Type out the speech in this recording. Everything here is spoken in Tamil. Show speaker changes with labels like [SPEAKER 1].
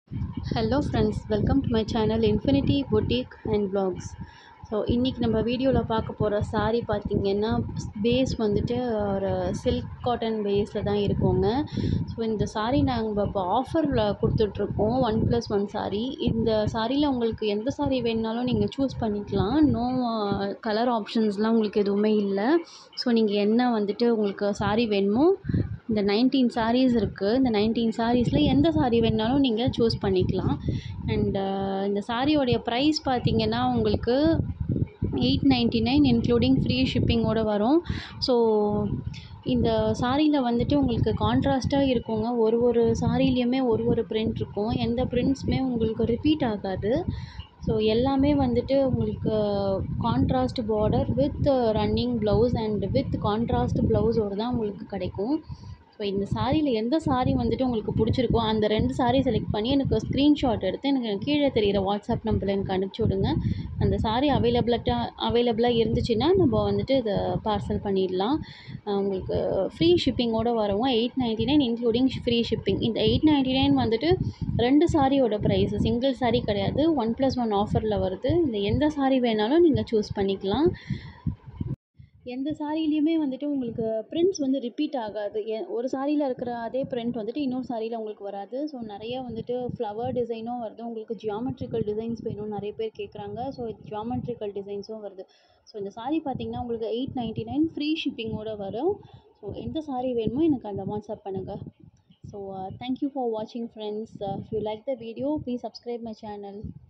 [SPEAKER 1] hello friends welcome to my channel Infinity Boutique and vlogs so இன்றைக்கி நம்ம வீடியோவில் பார்க்க போகிற saree பார்த்திங்கன்னா பேஸ் வந்துட்டு ஒரு சில்க் காட்டன் பேஸில் தான் இருக்குங்க ஸோ இந்த saree நாங்கள் இப்போ ஆஃபரில் கொடுத்துட்ருக்கோம் ஒன் ப்ளஸ் ஒன் saree இந்த சாரியில் உங்களுக்கு எந்த saree வேணுனாலும் நீங்கள் சூஸ் பண்ணிக்கலாம் நோ கலர் ஆப்ஷன்ஸ்லாம் உங்களுக்கு எதுவுமே இல்லை ஸோ நீங்கள் என்ன வந்துட்டு உங்களுக்கு saree வேணுமோ இந்த நைன்டீன் sarees இருக்குது இந்த நைன்டீன் சாரீஸில் எந்த saree வேணுனாலும் நீங்கள் சூஸ் பண்ணிக்கலாம் அண்டு இந்த சாரியோடைய ப்ரைஸ் பார்த்தீங்கன்னா உங்களுக்கு eight ninety nine including free ஷிப்பிங்கோடு வரும் ஸோ இந்த சாரியில் வந்துட்டு உங்களுக்கு கான்ட்ராஸ்ட்டாக இருக்குங்க ஒரு ஒரு சாரிலையுமே ஒரு ஒரு பிரிண்ட் இருக்கும் எந்த பிரிண்ட்ஸுமே உங்களுக்கு ரிப்பீட் ஆகாது ஸோ எல்லாமே வந்துட்டு உங்களுக்கு contrast border with running blouse and with contrast ப்ளவுஸோடு தான் உங்களுக்கு கிடைக்கும் ஸோ இந்த சாரியில் எந்த சாரீ வந்துட்டு உங்களுக்கு பிடிச்சிருக்கோ அந்த ரெண்டு சாரீ செலக்ட் பண்ணி எனக்கு ஸ்க்ரீன்ஷாட் எடுத்து எனக்கு கீழே தெரிகிற வாட்ஸ்அப் நம்பரில் எனக்கு அனுப்பிச்சி விடுங்க அந்த சாரீ அவைலபிளட்டா அவைலபிளாக இருந்துச்சுன்னா நம்ம வந்துட்டு இதை பார்சல் பண்ணிடலாம் உங்களுக்கு ஃப்ரீ ஷிப்பிங்கோடு வரவும் eight ninety nine including free shipping இந்த எயிட் நைன்ட்டி நைன் வந்துட்டு ரெண்டு சாரியோட ப்ரைஸ் சிங்கிள் சாரீ கிடையாது ஒன் ப்ளஸ் ஒன் ஆஃபரில் வருது இந்த எந்த சாரீ வேணாலும் நீங்கள் சூஸ் பண்ணிக்கலாம் எந்த சாரிலையுமே வந்துட்டு உங்களுக்கு பிரிண்ட்ஸ் வந்து ரிப்பீட் ஆகாது எ ஒரு சாரியில் இருக்கிற அதே பிரிண்ட் வந்துட்டு இன்னொரு சாரியில் உங்களுக்கு வராது ஸோ நிறைய வந்துட்டு ஃப்ளவர் டிசைனும் வருது உங்களுக்கு ஜியாமெட்ரிக்கல் டிசைன்ஸ் வேணும்னு நிறைய பேர் கேட்குறாங்க ஸோ ஜியாமெட்ரிக்கல் டிசைன்ஸும் வருது ஸோ இந்த சாரீ பார்த்தீங்கன்னா உங்களுக்கு எயிட் நைன்ட்டி நைன் ஃப்ரீ ஷிப்பிங்கோடு வரும் ஸோ எந்த சாரீ வேணுமோ எனக்கு அந்த வாட்ஸ்அப் பண்ணுங்கள் ஸோ தேங்க்யூ ஃபார் வாட்சிங் friends if you like the video please subscribe my channel